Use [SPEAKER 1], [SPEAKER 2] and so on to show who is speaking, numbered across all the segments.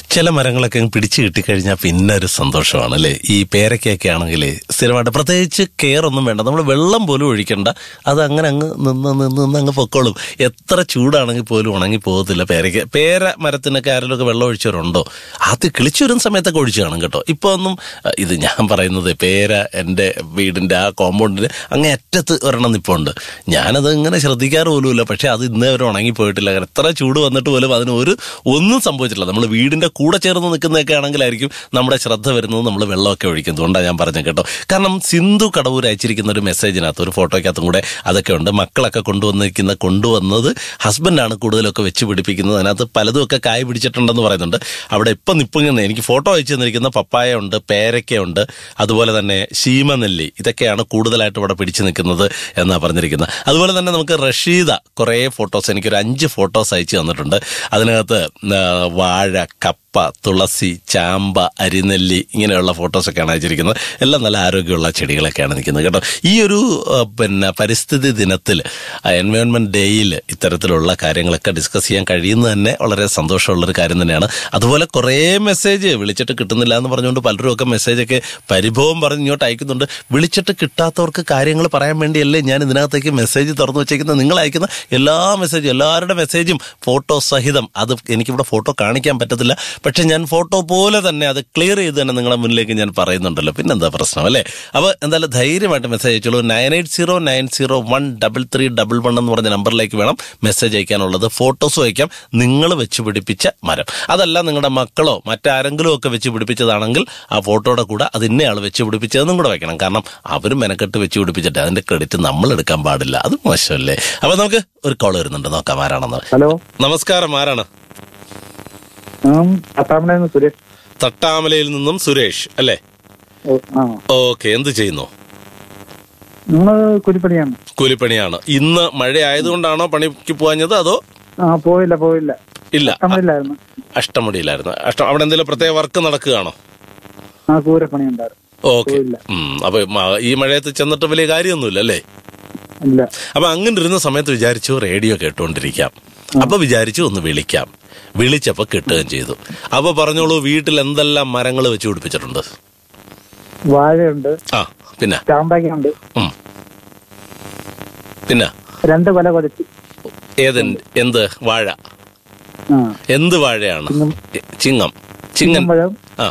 [SPEAKER 1] ചില മരങ്ങളൊക്കെ അങ്ങ് പിടിച്ചു കിട്ടിക്കഴിഞ്ഞാൽ പിന്നെ ഒരു സന്തോഷമാണ് അല്ലേ ഈ പേരയ്ക്കൊക്കെ ആണെങ്കിൽ സ്ഥിരമായിട്ട് പ്രത്യേകിച്ച് കെയർ ഒന്നും വേണ്ട നമ്മൾ വെള്ളം പോലും ഒഴിക്കണ്ട അത് അങ്ങനെ അങ്ങ് നിന്ന് നിന്ന് നിന്ന് അങ്ങ് പൊക്കോളും എത്ര ചൂടാണെങ്കിൽ പോലും ഉണങ്ങി പോകത്തില്ല പേരയ്ക്ക് പേര മരത്തിനൊക്കെ ആരെങ്കിലുമൊക്കെ വെള്ളം ഒഴിച്ചവരുണ്ടോ അത് കിളിച്ചു വരുന്ന സമയത്തൊക്കെ ഒഴിച്ചു കാണും കേട്ടോ ഇപ്പൊ ഒന്നും അഹ് ഇത് ഞാൻ പറയുന്നത് പേര എൻ്റെ വീടിൻ്റെ ആ കോമ്പൗണ്ടിന് അങ്ങേ അറ്റത്ത് ഒരെണ്ണം നിപ്പുണ്ട് ഞാനത് ഇങ്ങനെ ശ്രദ്ധിക്കാറ് പോലുമില്ല പക്ഷെ അത് ഇന്നേ വരെ ഉണങ്ങിപ്പോയിട്ടില്ല കാരണം എത്ര ചൂട് വന്നിട്ട് പോലും അതിന് ഒരു ഒന്നും സംഭവിച്ചിട്ടില്ല നമ്മൾ വീടിന്റെ കൂടെ ചേർന്ന് നിൽക്കുന്നതൊക്കെ ആണെങ്കിലായിരിക്കും നമ്മുടെ ശ്രദ്ധ വരുന്നത് നമ്മൾ വെള്ളമൊക്കെ ഒഴിക്കുന്നത് അതുകൊണ്ടാണ് ഞാൻ പറഞ്ഞത് കേട്ടോ കാരണം സിന്ധു കടവൂർ അയച്ചിരിക്കുന്ന ഒരു മെസ്സേജിനകത്ത് ഒരു ഫോട്ടോയ്ക്കകത്തും കൂടെ അതൊക്കെ ഉണ്ട് മക്കളൊക്കെ കൊണ്ടുവന്നിരിക്കുന്ന കൊണ്ടുവന്നത് ഹസ്ബൻഡാണ് കൂടുതലൊക്കെ വെച്ച് പിടിപ്പിക്കുന്നത് അതിനകത്ത് പലതും ഒക്കെ കായ് പിടിച്ചിട്ടുണ്ടെന്ന് പറയുന്നുണ്ട് അവിടെ ഇപ്പം നിപ്പിങ്ങനെ എനിക്ക് ഫോട്ടോ അയച്ചു തന്നിരിക്കുന്ന പപ്പായ ഉണ്ട് പേരയ്ക്കയുണ്ട് അതുപോലെ തന്നെ ശീമനെല്ലി ഇതൊക്കെയാണ് കൂടുതലായിട്ട് ഇവിടെ പിടിച്ചു നിൽക്കുന്നത് എന്നാണ് പറഞ്ഞിരിക്കുന്നത് അതുപോലെ തന്നെ നമുക്ക് റഷീദ കുറേ ഫോട്ടോസ് എനിക്കൊരു അഞ്ച് ഫോട്ടോസ് അയച്ചു തന്നിട്ടുണ്ട് അതിനകത്ത് ആ, വാഴ കപ്പ തുളസി ചാമ്പ അരിനെല്ലി ഇങ്ങനെയുള്ള ഫോട്ടോസൊക്കെയാണ് അയച്ചിരിക്കുന്നത് എല്ലാം നല്ല ആരോഗ്യമുള്ള ചെടികളൊക്കെയാണ് നിൽക്കുന്നത് കേട്ടോ ഈ ഒരു ആ, പിന്നെ പരിസ്ഥിതി ദിനത്തിൽ എൻവയോൺമെന്റ് ഡേയിൽ ഇത്തരത്തിലുള്ള കാര്യങ്ങളൊക്കെ ഡിസ്കസ് ചെയ്യാൻ കഴിയുന്നത് തന്നെ വളരെ സന്തോഷമുള്ളൊരു കാര്യം തന്നെയാണ് അതുപോലെ കുറേ മെസ്സേജ് വിളിച്ചിട്ട് കിട്ടുന്നില്ല എന്ന് പറഞ്ഞുകൊണ്ട് പലരും ഒക്കെ മെസ്സേജൊക്കെ പരിഭവം പറഞ്ഞ് ഇങ്ങോട്ട് അയക്കുന്നുണ്ട് വിളിച്ചിട്ട് കിട്ടാത്തവർക്ക് കാര്യങ്ങൾ പറയാൻ വേണ്ടിയല്ലേ ഞാൻ ഇതിനകത്തേക്ക് മെസ്സേജ് തുറന്നു വെച്ചേക്കുന്നത് നിങ്ങൾ അയക്കുന്ന എല്ലാ മെസ്സേജും എല്ലാവരുടെ മെസ്സേജും ഫോട്ടോ സഹിതം അത് എനിക്കിവിടെ ഫോട്ടോ കാണിക്കാൻ പറ്റത്തില്ല പക്ഷെ ഞാൻ ഫോട്ടോ പോലെ തന്നെ അത് ക്ലിയർ ചെയ്ത് തന്നെ നിങ്ങളുടെ മുന്നിലേക്ക് ഞാൻ പറയുന്നുണ്ടല്ലോ പിന്നെന്താ പ്രശ്നം അല്ലേ അപ്പോൾ എന്തായാലും ധൈര്യമായിട്ട് മെസ്സേജ് അയച്ചോളൂ nine eight zero nine zero one double three double one എന്ന് പറഞ്ഞ നമ്പറിലേക്ക് വേണം മെസ്സേജ് അയക്കാനുള്ളത് ഫോട്ടോസും അയക്കാം നിങ്ങൾ വെച്ച് പിടിപ്പിച്ച മരം അതല്ല നിങ്ങളുടെ മക്കളോ മറ്റാരെങ്കിലും ഒക്കെ വെച്ച് പിടിപ്പിച്ചതാണെങ്കിൽ ആ ഫോട്ടോയുടെ കൂടെ അത് ഇന്നയാൾ വെച്ച് പിടിപ്പിച്ചതെന്നും കൂടെ വെക്കണം കാരണം അവർ മെനക്കെട്ട് വെച്ച് പിടിപ്പിച്ചിട്ട് അതിന്റെ ക്രെഡിറ്റ് നമ്മൾ എടുക്കാൻ പാടില്ല അത് മോശമല്ലേ അപ്പൊ നമുക്ക് ഒരു കോൾ വരുന്നുണ്ട് നോക്കാം ആരാണെന്ന്
[SPEAKER 2] ഹലോ
[SPEAKER 1] നമസ്കാരം ആരാണ്
[SPEAKER 2] പത്താമനായിരുന്നു സുരേഷ്
[SPEAKER 1] തട്ടാമലയിൽ നിന്നും സുരേഷ് അല്ലേ
[SPEAKER 2] ഓ, ആ
[SPEAKER 1] ഓക്കെ എന്ത് ചെയ്യുന്നു
[SPEAKER 2] നിങ്ങള് കുരിപ്പണിയാണ്
[SPEAKER 1] കൂലിപ്പണിയാണ് ഇന്ന് മഴ ആയതുകൊണ്ടാണോ പണിക്ക് പോകാഞ്ഞത് അതോ
[SPEAKER 2] ആ പോയില്ല പോയില്ല
[SPEAKER 1] ഇല്ല
[SPEAKER 2] പത്താമതിലായിരുന്നു
[SPEAKER 1] അഷ്ടമുടിയിലായിരുന്നു അഷ്ടം അവിടെ എന്തെങ്കിലും പ്രത്യേക വർക്ക് നടക്കുകയാണോ
[SPEAKER 2] ആ കൂരപ്പണി ഉണ്ടായിരുന്നു
[SPEAKER 1] ഓക്കെ
[SPEAKER 2] പോയില്ല.
[SPEAKER 1] അപ്പൊ മ- ഈ മഴയത്ത് ചെന്നിട്ട് വലിയ കാര്യമൊന്നുമില്ല അല്ലേ
[SPEAKER 2] ഇല്ല
[SPEAKER 1] അപ്പൊ അങ്ങനെ ഇരുന്ന സമയത്ത് വിചാരിച്ചു റേഡിയോ കേട്ടോണ്ടിരിക്കാം അപ്പൊ വിചാരിച്ചു ഒന്ന് വിളിക്കാം വിളിച്ചപ്പോ കിട്ടുകയും ചെയ്തു അപ്പൊ പറഞ്ഞോളൂ വീട്ടിൽ എന്തെല്ലാം മരങ്ങൾ വെച്ച് പിടിപ്പിച്ചിട്ടുണ്ട്
[SPEAKER 2] വാഴയുണ്ട്
[SPEAKER 1] ആ പിന്നെ
[SPEAKER 2] ചാമ്പയ്ക്കുണ്ട്
[SPEAKER 1] ഉം. പിന്നെ
[SPEAKER 2] രണ്ട് കൊല കൊലച്ച്
[SPEAKER 1] ഏത് എന്ത് വാഴ
[SPEAKER 2] ആ
[SPEAKER 1] എന്ത് വാഴയാണ്
[SPEAKER 2] ചിങ്ങം.
[SPEAKER 1] ചിങ്ങം ചിങ്ങൻ
[SPEAKER 2] പഴം
[SPEAKER 1] ആ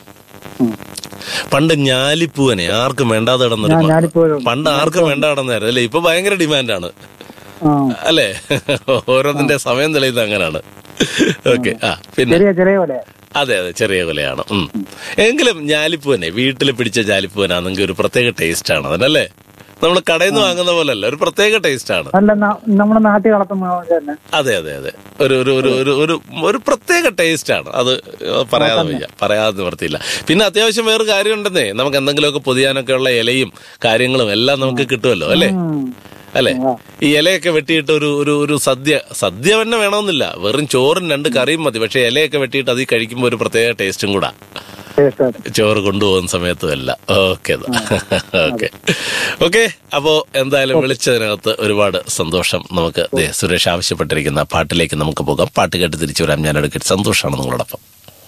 [SPEAKER 1] പണ്ട് ഞാലിപ്പൂവനെ ആർക്കും വേണ്ടാതെ കിടന്നൊരു
[SPEAKER 2] ഞാൻ
[SPEAKER 1] മ-
[SPEAKER 2] ഞാലിപ്പൂവൻ.
[SPEAKER 1] പണ്ട് ആർക്കും വേണ്ട കിടന്നായിരുന്നു അല്ലേ ഇപ്പൊ ഭയങ്കര ഡിമാൻഡാണ്
[SPEAKER 2] ആ
[SPEAKER 1] അല്ലേ ഓരോന്നിന്റെ സമയം തെളിയുന്നത് അങ്ങനെയാണ് ഓക്കെ ആ പിന്നെ
[SPEAKER 2] ചെറിയ ചെറിയ കൊലയാ
[SPEAKER 1] അതെ അതെ ചെറിയ കൊലയാണ് ഉം. എങ്കിലും ഞാലിപ്പൂവനെ വീട്ടിൽ പിടിച്ച ഞാലിപ്പൂവനാണെങ്കിൽ ഒരു പ്രത്യേക ടേസ്റ്റ് ആണ് അതിനല്ലേ നമ്മൾ കടയിൽ നിന്ന് വാങ്ങുന്ന പോലല്ല ഒരു പ്രത്യേക ടേസ്റ്റ് ആണ്
[SPEAKER 2] നല്ല ന- നമ്മുടെ നാട്ടിൽ വളർത്തുന്ന തന്നെ
[SPEAKER 1] അതെ അതെ അതെ ഒരു ഒരു ഒരു ഒരു ഒരു ഒരു പ്രത്യേക ടേസ്റ്റ് ആണ് അത് പറയാതെ വയ്യ പറയാതെ നിവർത്തിയില്ല പിന്നെ അത്യാവശ്യം വേറെ കാര്യമുണ്ടെന്നേ നമുക്ക് എന്തെങ്കിലുമൊക്കെ പൊതിയാനൊക്കെ ഉള്ള ഇലയും കാര്യങ്ങളും എല്ലാം നമുക്ക് കിട്ടുമല്ലോ അല്ലേ
[SPEAKER 2] ഉം.
[SPEAKER 1] അല്ലേ ഈ ഇലയൊക്കെ വെട്ടിയിട്ട് ഒരു ഒരു ഒരു സദ്യ സദ്യ തന്നെ വേണമെന്നില്ല വെറും ചോറും രണ്ട് കറിയും മതി പക്ഷെ ഇലയൊക്കെ വെട്ടിയിട്ട് അതിൽ കഴിക്കുമ്പോൾ ഒരു പ്രത്യേക ടേസ്റ്റും കൂടാ
[SPEAKER 2] ടേസ്റ്റ് ആണ്.
[SPEAKER 1] ചോറ് കൊണ്ടുപോകുന്ന സമയത്തും അല്ല ഓക്കെ ഓക്കെ ഓക്കെ അപ്പോ എന്തായാലും വിളിച്ചതിനകത്ത് ഒരുപാട് സന്തോഷം നമുക്ക് ദേ സുരേഷ് ആവശ്യപ്പെട്ടിരിക്കുന്ന പാട്ടിലേക്ക് നമുക്ക് പോകാം പാട്ട് കേട്ട് തിരിച്ചു വരാം ഞാൻ എടുക്കട്ടെ സന്തോഷമാണ് നിങ്ങളോടൊപ്പം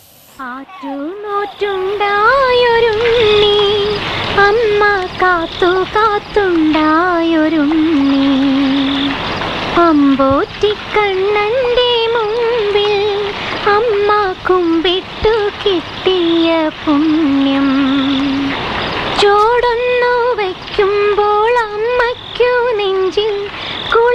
[SPEAKER 3] ആറ്റുനോറ്റുണ്ടായൊരുണ്ണി അമ്മ കാത്തു കാത്തുണ്ടായൊരുണ്ണി അമ്പോറ്റിക്കണ്ണന്റെ മുമ്പിൽ അമ്മ കുമ്പിട്ടു കിട്ടിയ പുണ്യം